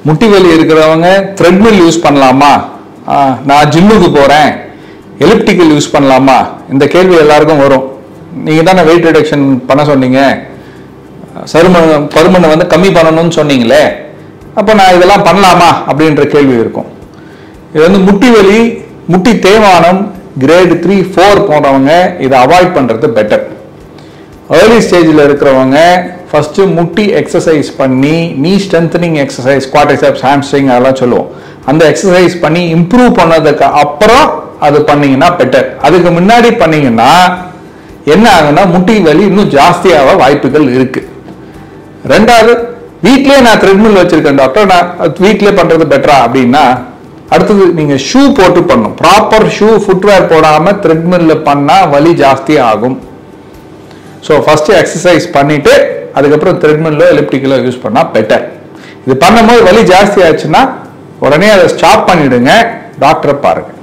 முட்டி வலி இருக்கிறவங்க த்ரெட்மில் யூஸ் பண்ணலாமா ஆ, நான் ஜிம்முக்கு போகிறேன் எலிப்டிக்கல் யூஸ் பண்ணலாமா இந்த கேள்வி எல்லாருக்கும் வரும் நீங்கள் தானே வெயிட் ரிடக்ஷன் பண்ண சொன்னீங்க சரும பருமனை வந்து கம்மி பண்ணணும்னு சொன்னீங்களே அப்போ நான் இதெல்லாம் பண்ணலாமா அப்படின்ற கேள்வி இருக்கும் இது வந்து முட்டி வலி முட்டி தேய்மானம் கிரேடு த்ரீ ஃபோர் போன்றவங்க இதை அவாய்ட் பண்ணுறது பெட்டர் ஏர்லி ஸ்டேஜில் இருக்கிறவங்க ஃபஸ்ட்டு முட்டி எக்ஸசைஸ் பண்ணி நீ ஸ்ட்ரென்தனிங் எக்ஸசைஸ் குவாட்ரிசெப்ஸ் ஹாம்ஸ்ட்ரிங் அதெல்லாம் சொல்லுவோம் அந்த எக்ஸசைஸ் பண்ணி இம்ப்ரூவ் பண்ணதுக்கு அப்புறம் அது பண்ணீங்கன்னா பெட்டர் அதுக்கு முன்னாடி பண்ணீங்கன்னா என்ன ஆகுன்னா முட்டி வலி இன்னும் ஜாஸ்தியாக வாய்ப்புகள் இருக்கு ரெண்டாவது வீட்லயே நான் த்ரெட்மில் வச்சிருக்கேன் டாக்டர் நான் வீட்லயே பண்றது பெட்டரா அப்படின்னா அடுத்தது நீங்க ஷூ போட்டு பண்ணணும் ப்ராப்பர் ஷூ ஃபுட்வேர் போடாம த்ரெட்மில்ல பண்ணா வலி ஜாஸ்தி ஆகும் ஸோ ஃபர்ஸ்ட் எக்ஸசைஸ் பண்ணிட்டு அதுக்கப்புறம் த்ரெட்மில்லோ எலிப்டிக்கலோ யூஸ் பண்ணா பெட்டர் இது பண்ணும்போது வலி ஜாஸ்தி ஆச்சுன்னா உடனே அதை ஸ்டாப் பண்ணிடுங்க டாக்டரை பாருங்க